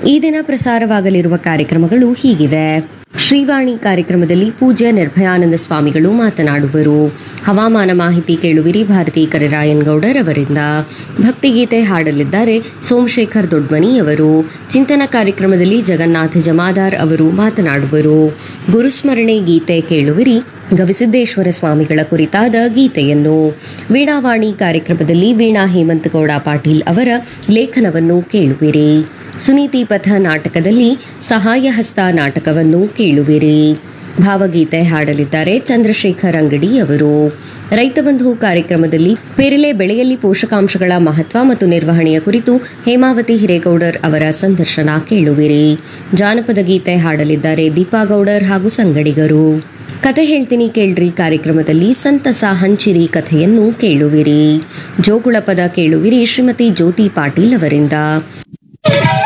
ಈ ದಿನ ಪ್ರಸಾರವಾಗಲಿರುವ ಕಾರ್ಯಕ್ರಮಗಳು ಹೀಗಿವೆ ಶ್ರೀವಾಣಿ ಕಾರ್ಯಕ್ರಮದಲ್ಲಿ ಪೂಜ್ಯ ನಿರ್ಭಯಾನಂದ ಸ್ವಾಮಿಗಳು ಮಾತನಾಡುವರು ಹವಾಮಾನ ಮಾಹಿತಿ ಕೇಳುವಿರಿ ಭಾರತಿ ಕರಿರಾಯನ್ ಗೌಡರ್ ಅವರಿಂದ ಭಕ್ತಿಗೀತೆ ಹಾಡಲಿದ್ದಾರೆ ಸೋಮಶೇಖರ್ ದೊಡ್ಮನಿ ಅವರು ಚಿಂತನ ಕಾರ್ಯಕ್ರಮದಲ್ಲಿ ಜಗನ್ನಾಥ ಜಮಾದಾರ್ ಅವರು ಮಾತನಾಡುವರು ಗುರುಸ್ಮರಣೆ ಗೀತೆ ಕೇಳುವಿರಿ ಗವಿಸಿದ್ದೇಶ್ವರ ಸ್ವಾಮಿಗಳ ಕುರಿತಾದ ಗೀತೆಯನ್ನು ವೀಣಾವಾಣಿ ಕಾರ್ಯಕ್ರಮದಲ್ಲಿ ವೀಣಾ ಹೇಮಂತಗೌಡ ಪಾಟೀಲ್ ಅವರ ಲೇಖನವನ್ನು ಕೇಳುವಿರಿ ಸುನೀತಿ ಪಥ ನಾಟಕದಲ್ಲಿ ಸಹಾಯ ಹಸ್ತ ನಾಟಕವನ್ನು ಕೇಳುವಿರಿ ಭಾವಗೀತೆ ಹಾಡಲಿದ್ದಾರೆ ಚಂದ್ರಶೇಖರ್ ಅಂಗಡಿ ಅವರು ರೈತ ಬಂಧು ಕಾರ್ಯಕ್ರಮದಲ್ಲಿ ಪೇರಲೆ ಬೆಳೆಯಲ್ಲಿ ಪೋಷಕಾಂಶಗಳ ಮಹತ್ವ ಮತ್ತು ನಿರ್ವಹಣೆಯ ಕುರಿತು ಹೇಮಾವತಿ ಹಿರೇಗೌಡರ್ ಅವರ ಸಂದರ್ಶನ ಕೇಳುವಿರಿ ಜಾನಪದ ಗೀತೆ ಹಾಡಲಿದ್ದಾರೆ ದೀಪಾ ಗೌಡರ್ ಹಾಗೂ ಸಂಗಡಿಗರು ಕತೆ ಹೇಳ್ತೀನಿ ಕೇಳ್ರಿ ಕಾರ್ಯಕ್ರಮದಲ್ಲಿ ಸಂತಸ ಹಂಚಿರಿ ಕಥೆಯನ್ನು ಕೇಳುವಿರಿ ಜೋಗುಳ ಪದ ಕೇಳುವಿರಿ ಶ್ರೀಮತಿ ಜ್ಯೋತಿ ಪಾಟೀಲ್ ಅವರಿಂದ